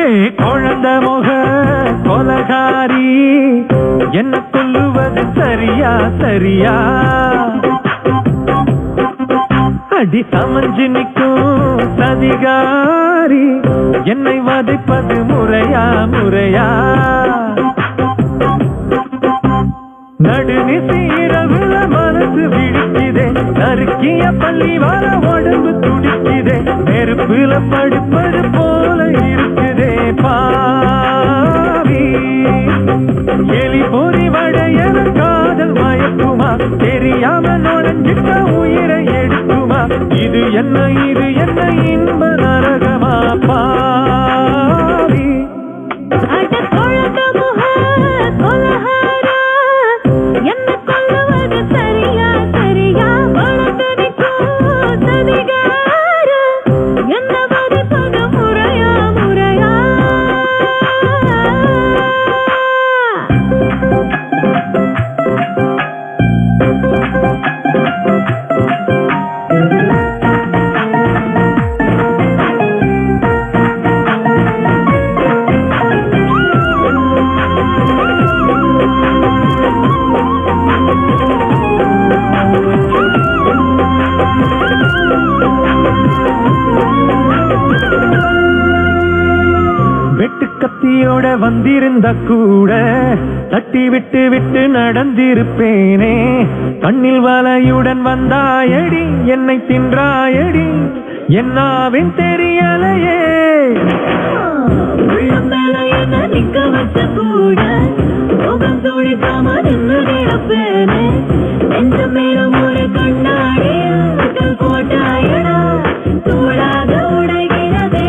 ஏ குழந்த முக கொலகாரி என்ன கொல்லுவது சரியா சரியா அடி சமஞ்சு நிற்கும் சதிகாரி என்னை வதைப்பது முறையா முறையா நடுநிசி இரவுல மனசு விழிக்குதே நறுக்கிய பள்ளி வர உடம்பு துடிக்குதே நெருப்புல படுப்பது போல இருக்குதே பாவி எலி பொறி வடையன காதல் மயக்குமா தெரியாம நுழைஞ்சிட்ட உயிரை எடுக்குமா இது என்ன இது என்ன இன்ப நரகமா பாவி அட கொழுந்த முக கொலகாரா, என்ன கொல்லுவது சரியா சரியா வளர்த்து நிற்கும் சதிகாரா, என்ன வதைப்பது முறையா முறையா வெட்டு கத்தியோட வந்திருந்த கூட தட்டி விட்டு விட்டு நடந்திருப்பேனே கண்ணில் வலையுடன் வந்தாயடி என்னை தின்றாயடி என்னாவின் தெரியலையே உள்ளம் மேல என்ன நிக்க வச்ச கூட முகம் துடிக்காம நின்று கிடப்பேனே நெஞ்சம் மேலும் ஒரு கண்ணாடி கல் போட்டாயடா தூளாக உடைகிறதே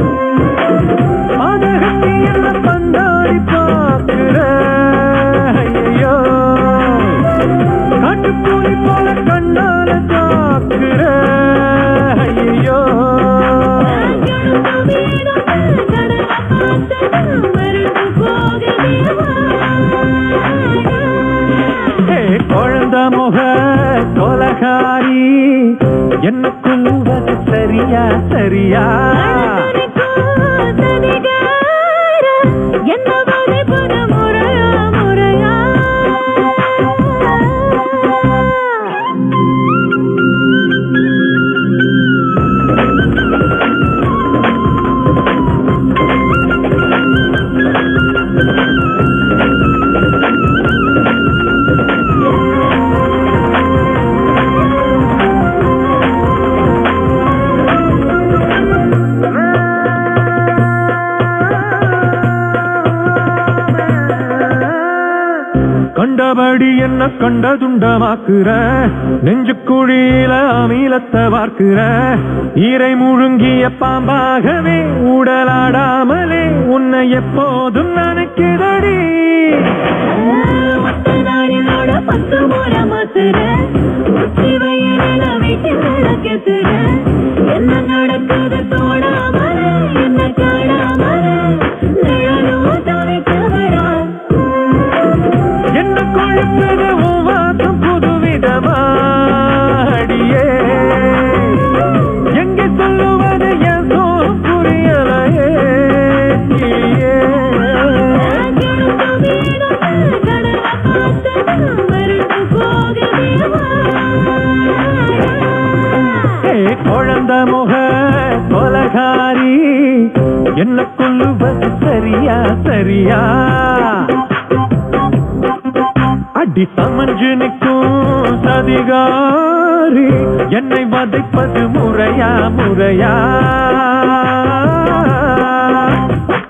பாதகத்தி என்ன பந்தாடி பார்க்கிற ஐயோ காட்டுக்கூலி போல கண்ணால தாக்குற ஐயோ ஹே, குழந்த முக கொலகாரி என்ன கொல்லுவது சரியா சரியா என்ன வதைப்பது முறையா முறையா கண்டபடி என்ன கண்டதுண்டமாக்குற நெஞ்சு குழியில அமீலத்தை வார்க்கிற ஈரை முழுங்கிய பாம்பாகவே உடலாடாமலே உன்னை எப்போதும் நினைக்குதடி மத்த நாளினோட பத்து முறை மாத்துற உச்சி வெயிலில வீட்டு நடக்குதுற என்ன நடக்குது தோணாமல என்ன காணாமல நிழலும் தவிக்கவரா என்ன கொழுத்தது உன் வாசம் புதுவிதமா அடியே எங்கே சொல்லுவது என் சோகம் புரியலையே கிளியே. ஏ குழந்த முக கொலகாரி என்ன கொல்லுவது சரியா சரியா அடி சமஞ்சு நிற்கும் சதிகாரி என்னை வதைப்பது முறையா முறையா